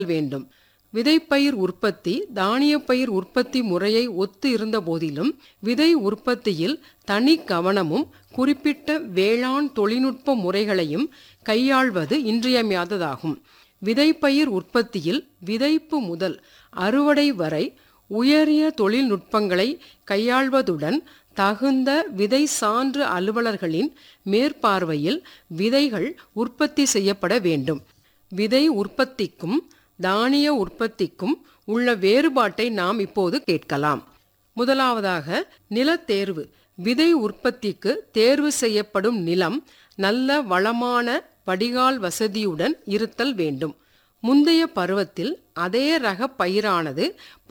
வேண்டும் விதைப்பயிர் உற்பத்தி தானியப்பயிர் உற்பத்தி முறையை ஒத்து இருந்த போதிலும் விதை உற்பத்தியில் தனி கவனமும் குறிப்பிட்ட வேளாண் தொழில்நுட்ப முறைகளையும் கையாள்வது இன்றியமையாததாகும் விதைப்பயிர் உற்பத்தியில் விதைப்பு முதல் அறுவடை வரை உயரிய தொழில்நுட்பங்களை கையாள்வதுடன் தகுந்த விதை சான்று அலுவலர்களின் மேற்பார்வையில் விதைகள் உற்பத்தி செய்யப்பட வேண்டும் விதை உற்பத்திக்கும் தானிய உற்பத்திக்கும் உள்ள வேறுபாட்டை நாம் இப்போது கேட்கலாம் முதலாவதாக நிலத்தேர்வு விதை உற்பத்திக்கு தேர்வு செய்யப்படும் நிலம் நல்ல வளமான வடிகால் வசதியுடன் இருத்தல் வேண்டும் முந்தைய பருவத்தில் அதே ரக பயிரானது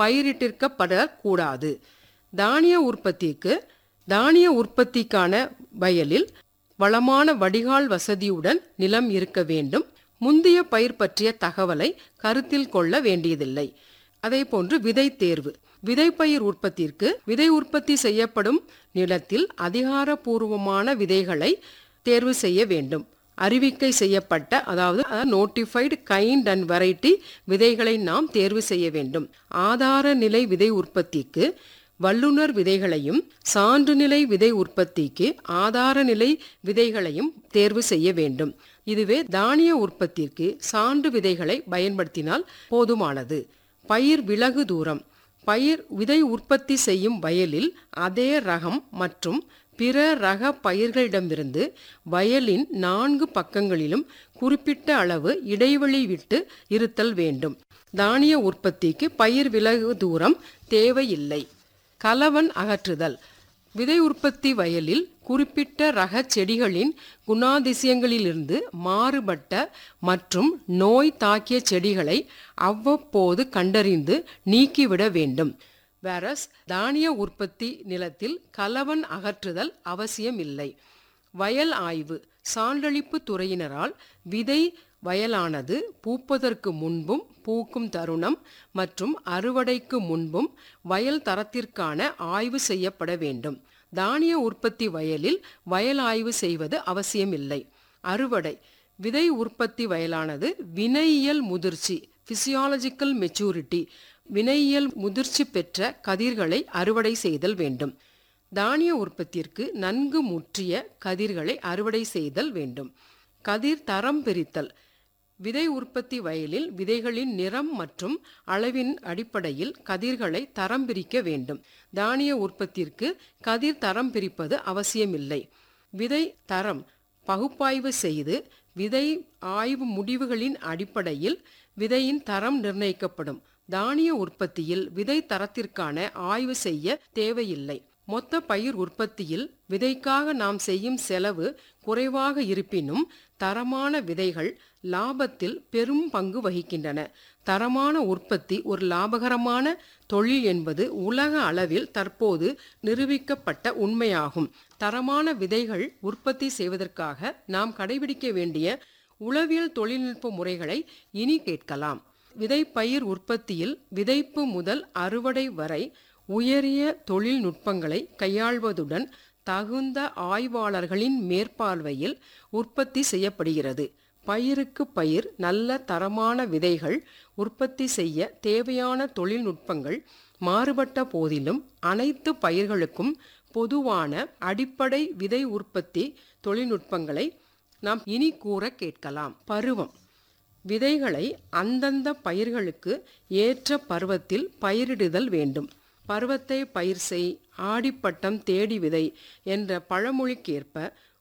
பயிரிட்டிருக்கப்படக்கூடாது தானிய உற்பத்திக்கு தானிய உற்பத்திக்கான வயலில் வளமான வடிகால் வசதியுடன் நிலம் இருக்க வேண்டும் முந்தைய பயிர் பற்றிய தகவலை கருத்தில் கொள்ள வேண்டியதில்லை அதேபோன்று விதை தேர்வு விதைப்பயிர் உற்பத்திற்கு விதை உற்பத்தி செய்யப்படும் நிலத்தில் அதிகாரப்பூர்வமான விதைகளை தேர்வு செய்ய வேண்டும் அறிவிக்கை செய்யப்பட்ட அதாவது நோட்டிஃபைடு கைண்ட் அண்ட் வெரைட்டி விதைகளை நாம் தேர்வு செய்ய வேண்டும் ஆதார நிலை விதை உற்பத்திக்கு வல்லுநர் விதைகளையும் சான்றுநிலை விதை உற்பத்திக்கு ஆதார நிலை விதைகளையும் தேர்வு செய்ய வேண்டும் இதுவே தானிய உற்பத்திற்கு சான்று விதைகளை பயன்படுத்தினால் போதுமானது பயிர் விலகு தூரம் பயிர் விதை உற்பத்தி செய்யும் வயலில் அதே ரகம் மற்றும் பிற ரக பயிர்களிடமிருந்து வயலின் நான்கு பக்கங்களிலும் குறிப்பிட்ட அளவு இடைவெளி விட்டு இருத்தல் வேண்டும் தானிய உற்பத்திக்கு பயிர் விலகு தூரம் தேவையில்லை கலவன் அகற்றுதல் விதை உற்பத்தி வயலில் குறிப்பிட்ட ரக செடிகளின் குணாதிசயங்களிலிருந்து மாறுபட்ட மற்றும் நோய் தாக்கிய செடிகளை அவ்வப்போது கண்டறிந்து நீக்கிவிட வேண்டும் வேரஸ் தானிய உற்பத்தி நிலத்தில் கலவன் அகற்றுதல் அவசியமில்லை வயல் ஆய்வு சான்றளிப்பு துறையினரால் விதை வயலானது பூப்பதற்கு முன்பும் பூக்கும் தருணம் மற்றும் அறுவடைக்கு முன்பும் வயல் தரத்திற்கான ஆய்வு செய்யப்பட வேண்டும் தானிய உற்பத்தி வயலில் வயல் ஆய்வு செய்வது அவசியமில்லை அறுவடை விதை உற்பத்தி வயலானது வினையியல் முதிர்ச்சி பிசியாலஜிக்கல் மெச்சூரிட்டி வினையியல் முதிர்ச்சி பெற்ற கதிர்களை அறுவடை செய்தல் வேண்டும் தானிய உற்பத்திற்கு நன்கு முற்றிய கதிர்களை அறுவடை செய்தல் வேண்டும் கதிர் தரம் பிரித்தல் விதை உற்பத்தி வயலில் விதைகளின் நிறம் மற்றும் அளவின் அடிப்படையில் கதிர்களை தரம் பிரிக்க வேண்டும் தானிய உற்பத்திற்கு கதிர் தரம் பிரிப்பது அவசியமில்லை விதை தரம் பகுப்பாய்வு செய்து விதை ஆய்வு முடிவுகளின் அடிப்படையில் விதையின் தரம் நிர்ணயிக்கப்படும் தானிய உற்பத்தியில் விதை தரத்திற்கான ஆய்வு செய்ய தேவையில்லை மொத்த பயிர் உற்பத்தியில் விதைக்காக நாம் செய்யும் செலவு குறைவாக இருப்பினும் தரமான விதைகள் லாபத்தில் பெரும் பங்கு வகிக்கின்றன தரமான உற்பத்தி ஒரு லாபகரமான தொழில் என்பது உலக அளவில் தற்போது நிரூபிக்கப்பட்ட உண்மையாகும் தரமான விதைகள் உற்பத்தி செய்வதற்காக நாம் கடைபிடிக்க வேண்டிய உளவியல் தொழில்நுட்ப முறைகளை இனி கேட்கலாம் விதைப்பயிர் உற்பத்தியில் விதைப்பு முதல் அறுவடை வரை உயரிய தொழில்நுட்பங்களை கையாள்வதுடன் தகுந்த ஆய்வாளர்களின் மேற்பார்வையில் உற்பத்தி செய்யப்படுகிறது பயிருக்கு பயிர் நல்ல தரமான விதைகள் உற்பத்தி செய்ய தேவையான தொழில்நுட்பங்கள் மாறுபட்ட போதிலும் அனைத்து பயிர்களுக்கும் பொதுவான அடிப்படை விதை உற்பத்தி தொழில்நுட்பங்களை நாம் இனி கூற கேட்கலாம் பருவம் விதைகளை அந்தந்த பயிர்களுக்கு ஏற்ற பருவத்தில் பயிரிடுதல் வேண்டும் பருவத்தை பயிர் செய் ஆடிப்பட்டம் தேடி விதை என்ற பழமொழிக்கேற்ப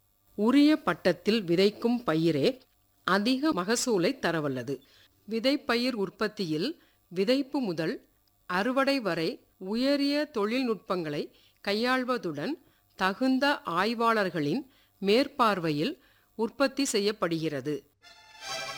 உரிய பட்டத்தில் விதைக்கும் பயிரே அதிக மகசூலை தரவல்லது விதைப்பயிர் உற்பத்தியில் விதைப்பு முதல் அறுவடை வரை உயரிய தொழில்நுட்பங்களை கையாள்வதுடன் தகுந்த ஆய்வாளர்களின் மேற்பார்வையில் உற்பத்தி செய்யப்படுகிறது